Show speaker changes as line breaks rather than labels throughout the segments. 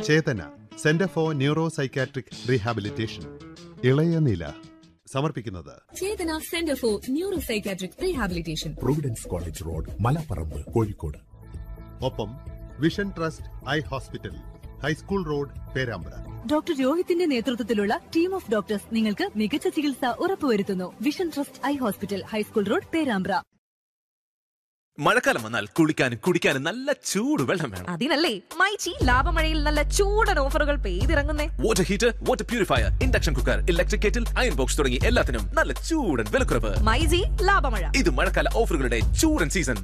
Chetana centre for neuro psychiatric rehabilitation ഇളയ നില സമർപ്പിക്കുന്നത്
Chetana centre for neuro psychiatric rehabilitation
providence college road Malaparamba Kozhikode
ഒപ്പം vision trust eye hospital high school road Perambra
doctor രോഹിത്തിന്റെ നേതൃത്വത്തിലുള്ള team of doctors നിങ്ങൾക്ക് മികച്ച ചികിത്സ ഉറപ്പുവരുത്തുന്നു vision trust eye hospital high school road Perambra
മഴക്കാലം വന്നാൽ കുളിക്കാനും കുടിക്കാനും നല്ല ചൂട് വെള്ളം വേണം
അതിനല്ലേ മൈച്ചി ലാഭമഴയിൽ നല്ല ചൂടൻ ഓഫറുകൾ പെയ്തിറങ്ങുന്നേ
water heater water purifier induction cooker electric kettle iron box തുടങ്ങി എല്ലാത്തിനും നല്ല ചൂടൻ വിലക്കുറവ്
മൈജി ലാഭമഴ
ഇത് മഴക്കാല ഓഫറുകളുടെ ചൂടൻ season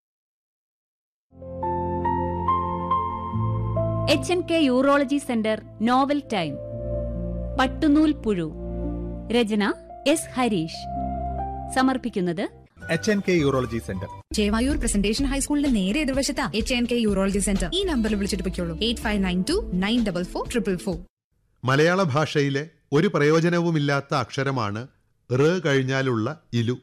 H N K urology centre novel time Pattunool Puzhu രചന എസ് ഹരീഷ് സമർപ്പിക്കുന്നത്
H N K urology centre
Chevayur presentation ഹൈസ്കൂളിന്റെ നേരെ എതിർവശത്താ H N K urology centre ഈ നമ്പറിൽ വിളിച്ചിട്ട് പൊയ്ക്കോളൂ eight five nine two nine double four triple four
മലയാള ഭാഷയിലെ ഒരു പ്രയോജനവുമില്ലാത്ത അക്ഷരമാണ് റ് കഴിഞ്ഞാലുള്ള ഇലു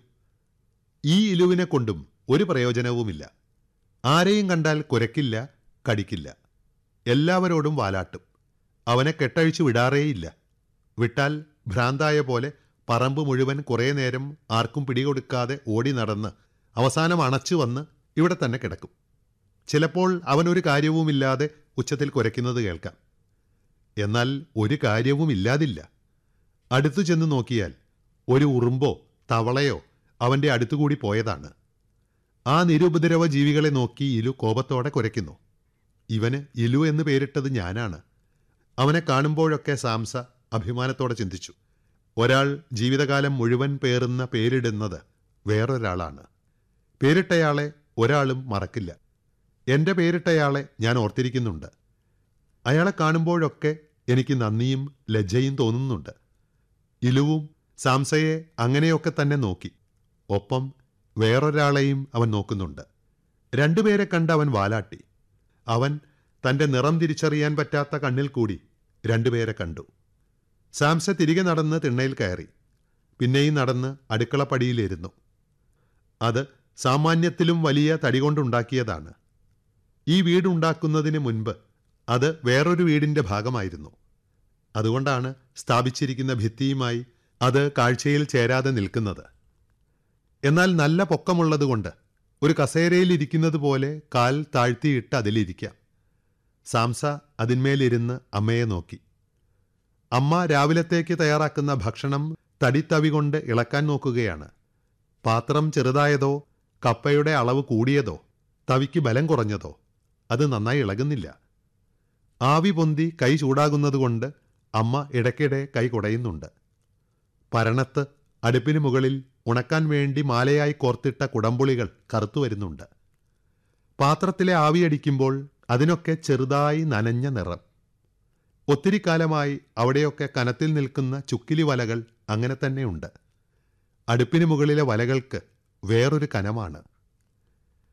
ഈ ഇലുവിനെ കൊണ്ടും ഒരു പ്രയോജനവുമില്ല ആരെയും കണ്ടാൽ കുരക്കില്ല കടിക്കില്ല എല്ലാവരോടും വാലാട്ടും അവനെ കെട്ടഴിച്ചു വിടാറേയില്ല വിട്ടാൽ ഭ്രാന്തായ പോലെ പറമ്പ് മുഴുവൻ കുറേ നേരം ആർക്കും പിടികൊടുക്കാതെ ഓടി നടന്ന് അവസാനം അണച്ചു വന്ന് ഇവിടെ തന്നെ കിടക്കും ചിലപ്പോൾ അവനൊരു കാര്യവുമില്ലാതെ ഉച്ചത്തിൽ കുരയ്ക്കുന്നത് കേൾക്കാം എന്നാൽ ഒരു കാര്യവും ഇല്ലാതില്ല അടുത്തു ചെന്ന് നോക്കിയാൽ ഒരു ഉറുമ്പോ തവളയോ അവൻ്റെ അടുത്തുകൂടി പോയതാണ് ആ നിരുപദ്രവ ജീവികളെ നോക്കി ഇലു കോപത്തോടെ കുരയ്ക്കുന്നു ഇവന് ഇലു എന്ന് പേരിട്ടത് ഞാനാണ് അവനെ കാണുമ്പോഴൊക്കെ സാംസ അഭിമാനത്തോടെ ചിന്തിച്ചു ഒരാൾ ജീവിതകാലം മുഴുവൻ പേറുന്ന പേരിടുന്നത് വേറൊരാളാണ് പേരിട്ടയാളെ ഒരാളും മറക്കില്ല എൻ്റെ പേരിട്ടയാളെ ഞാൻ ഓർത്തിരിക്കുന്നുണ്ട് അയാളെ കാണുമ്പോഴൊക്കെ എനിക്ക് നന്ദിയും ലജ്ജയും തോന്നുന്നുണ്ട് ഇലുവും സാംസയെ അങ്ങനെയൊക്കെ തന്നെ നോക്കി ഒപ്പം വേറൊരാളെയും അവൻ നോക്കുന്നുണ്ട് രണ്ടുപേരെ കണ്ട് അവൻ വാലാട്ടി അവൻ തൻ്റെ നിറം തിരിച്ചറിയാൻ പറ്റാത്ത കണ്ണിൽ കൂടി രണ്ടുപേരെ കണ്ടു സാംസ തിരികെ നടന്ന് തിണ്ണയിൽ കയറി പിന്നെയും നടന്ന് അടുക്കളപ്പടിയിലിരുന്നു അത് സാമാന്യത്തിലും വലിയ തടി കൊണ്ടുണ്ടാക്കിയതാണ് ഈ വീടുണ്ടാക്കുന്നതിന് മുൻപ് അത് വേറൊരു വീടിൻ്റെ ഭാഗമായിരുന്നു അതുകൊണ്ടാണ് സ്ഥാപിച്ചിരിക്കുന്ന ഭിത്തിയുമായി അത് കാഴ്ചയിൽ ചേരാതെ നിൽക്കുന്നത് എന്നാൽ നല്ല പൊക്കമുള്ളതുകൊണ്ട് ഒരു കസേരയിൽ ഇരിക്കുന്നത് പോലെ കാൽ താഴ്ത്തിയിട്ട് അതിലിരിക്കാം സാംസ അതിന്മേലിരുന്ന് അമ്മയെ നോക്കി അമ്മ രാവിലത്തേക്ക് തയ്യാറാക്കുന്ന ഭക്ഷണം തടിത്തവി കൊണ്ട് ഇളക്കാൻ നോക്കുകയാണ് പാത്രം ചെറുതായതോ കപ്പയുടെ അളവ് കൂടിയതോ തവിക്ക് ബലം കുറഞ്ഞതോ അത് നന്നായി ഇളകുന്നില്ല ആവി പൊന്തി കൈ ചൂടാകുന്നതുകൊണ്ട് അമ്മ ഇടയ്ക്കിടെ കൈ കുടയുന്നുണ്ട് പരണത്ത് അടുപ്പിന് മുകളിൽ ഉണക്കാൻ വേണ്ടി മാലയായി കോർത്തിട്ട കുടംപുളികൾ കറുത്തു വരുന്നുണ്ട് പാത്രത്തിലെ ആവിയടിക്കുമ്പോൾ അതിനൊക്കെ ചെറുതായി നനഞ്ഞ നിറം ഒത്തിരി കാലമായി അവിടെയൊക്കെ കനത്തിൽ നിൽക്കുന്ന ചുക്കിലി വലകൾ അങ്ങനെ തന്നെയുണ്ട് അടുപ്പിന് മുകളിലെ വലകൾക്ക് വേറൊരു കനമാണ്